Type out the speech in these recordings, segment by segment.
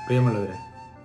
പ്രിയമുള്ളവരെ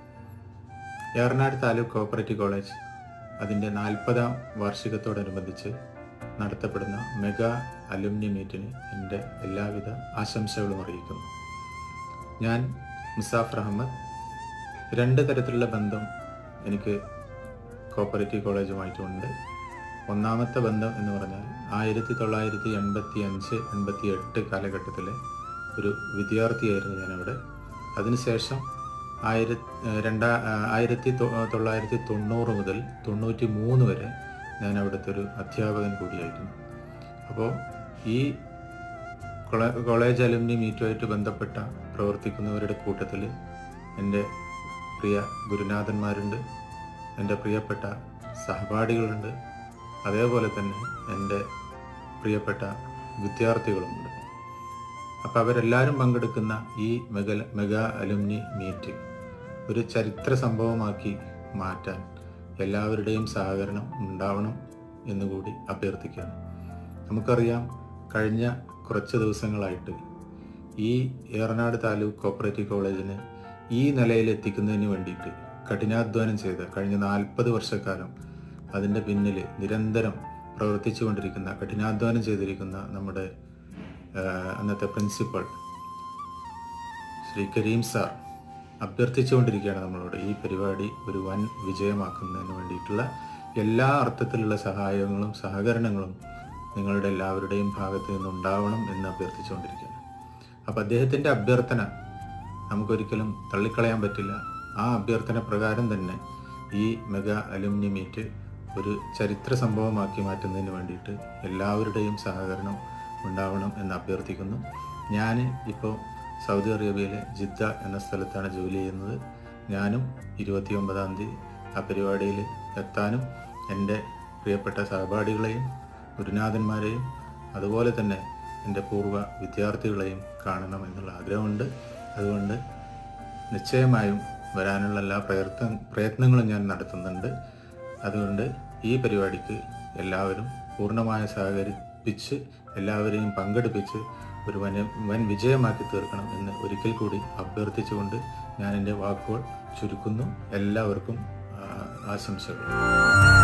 Eranad taluk cooperative college അതിൻ്റെ നാൽപ്പതാം വാർഷികത്തോടനുബന്ധിച്ച് നടത്തപ്പെടുന്ന മെഗാ അലുമിനി മീറ്റിന് എൻ്റെ എല്ലാവിധ ആശംസകളും അറിയിക്കുന്നു ഞാൻ മുസാഫർ അഹമ്മദ് രണ്ട് തരത്തിലുള്ള ബന്ധം എനിക്ക് കോപ്പറേറ്റീവ് കോളേജുമായിട്ടുണ്ട് ഒന്നാമത്തെ ബന്ധം എന്ന് പറഞ്ഞാൽ ആയിരത്തി തൊള്ളായിരത്തി എൺപത്തി അഞ്ച് എൺപത്തി എട്ട് കാലഘട്ടത്തിലെ ഒരു വിദ്യാർത്ഥിയായിരുന്നു ഞാനവിടെ അതിനുശേഷം ആയിര രണ്ടാ ആയിരത്തി തൊ- തൊള്ളായിരത്തി തൊണ്ണൂറ് മുതൽ തൊണ്ണൂറ്റി മൂന്ന് വരെ ഞാൻ അവിടുത്തെ ഒരു അധ്യാപകൻ കൂടിയായിരുന്നു അപ്പോൾ ഈ കോളേ- കോളേജ് അലുമിനി മീറ്റുമായിട്ട് ബന്ധപ്പെട്ട പ്രവർത്തിക്കുന്നവരുടെ കൂട്ടത്തിൽ എൻ്റെ പ്രിയ ഗുരുനാഥന്മാരുണ്ട് എൻ്റെ പ്രിയപ്പെട്ട സഹപാഠികളുണ്ട് അതേപോലെ തന്നെ എൻ്റെ പ്രിയപ്പെട്ട വിദ്യാർത്ഥികളുമുണ്ട് അപ്പോൾ അവരെല്ലാവരും പങ്കെടുക്കുന്ന ഈ മെഗ മെഗാ അലുമിനി മീറ്റ് ഒരു ചരിത്ര സംഭവമാക്കി മാറ്റാൻ എല്ലാവരുടെയും സഹകരണം ഉണ്ടാവണം എന്നുകൂടി അഭ്യർത്ഥിക്കുകയാണ് നമുക്കറിയാം കഴിഞ്ഞ കുറച്ച് ദിവസങ്ങളായിട്ട് ഈ ഏറനാട് താലൂക്ക് കോപ്പറേറ്റീവ് കോളേജിന് ഈ നിലയിൽ എത്തിക്കുന്നതിന് വേണ്ടിയിട്ട് കഠിനാധ്വാനം ചെയ്ത കഴിഞ്ഞ നാൽപ്പത് വർഷക്കാലം അതിൻ്റെ പിന്നിൽ നിരന്തരം പ്രവർത്തിച്ചുകൊണ്ടിരിക്കുന്ന കഠിനാധ്വാനം ചെയ്തിരിക്കുന്ന നമ്മുടെ ആ, അന്നത്തെ പ്രിൻസിപ്പൾ ശ്രീ കരീം സാർ അഭ്യർത്ഥിച്ചുകൊണ്ടിരിക്കുകയാണ് നമ്മളോട് ഈ പരിപാടി ഒരു വൻ വിജയമാക്കുന്നതിന് വേണ്ടിയിട്ടുള്ള എല്ലാ അർത്ഥത്തിലുള്ള സഹായങ്ങളും സഹകരണങ്ങളും നിങ്ങളുടെ എല്ലാവരുടെയും ഭാഗത്ത് നിന്നുണ്ടാവണം എന്ന് അഭ്യർത്ഥിച്ചുകൊണ്ടിരിക്കുകയാണ് അപ്പം അദ്ദേഹത്തിൻ്റെ അഭ്യർത്ഥന നമുക്കൊരിക്കലും തള്ളിക്കളയാൻ പറ്റില്ല ആ അഭ്യർത്ഥന പ്രകാരം തന്നെ ഈ മെഗാ അലുമിനി മീറ്റ് ഒരു ചരിത്ര സംഭവമാക്കി മാറ്റുന്നതിന് വേണ്ടിയിട്ട് എല്ലാവരുടെയും സഹകരണം ഉണ്ടാവണം എന്ന് അഭ്യർത്ഥിക്കുന്നു ഞാൻ ഇപ്പോൾ സൗദി അറേബ്യയിലെ ജിദ്ദ എന്ന സ്ഥലത്താണ് ജോലി ചെയ്യുന്നത് ഞാനും ഇരുപത്തി ഒമ്പതാം തീയതി ആ പരിപാടിയിൽ എത്താനും എൻ്റെ പ്രിയപ്പെട്ട സഹപാഠികളെയും ഗുരുനാഥന്മാരെയും അതുപോലെ തന്നെ എൻ്റെ പൂർവ്വ വിദ്യാർത്ഥികളെയും കാണണം എന്നുള്ള ആഗ്രഹമുണ്ട് അതുകൊണ്ട് നിശ്ചയമായും വരാനുള്ള എല്ലാ പ്രയത്ന പ്രയത്നങ്ങളും ഞാൻ നടത്തുന്നുണ്ട് അതുകൊണ്ട് ഈ പരിപാടിക്ക് എല്ലാവരും പൂർണ്ണമായി സഹകരിപ്പിച്ച് എല്ലാവരെയും പങ്കെടുപ്പിച്ച് ഒരു വന വൻ വിജയമാക്കി തീർക്കണം എന്ന് ഒരിക്കൽ കൂടി അഭ്യർത്ഥിച്ചുകൊണ്ട് ഞാൻ എൻ്റെ വാക്കുകൾ ചുരുക്കുന്നു എല്ലാവർക്കും ആ, ആശംസകൾ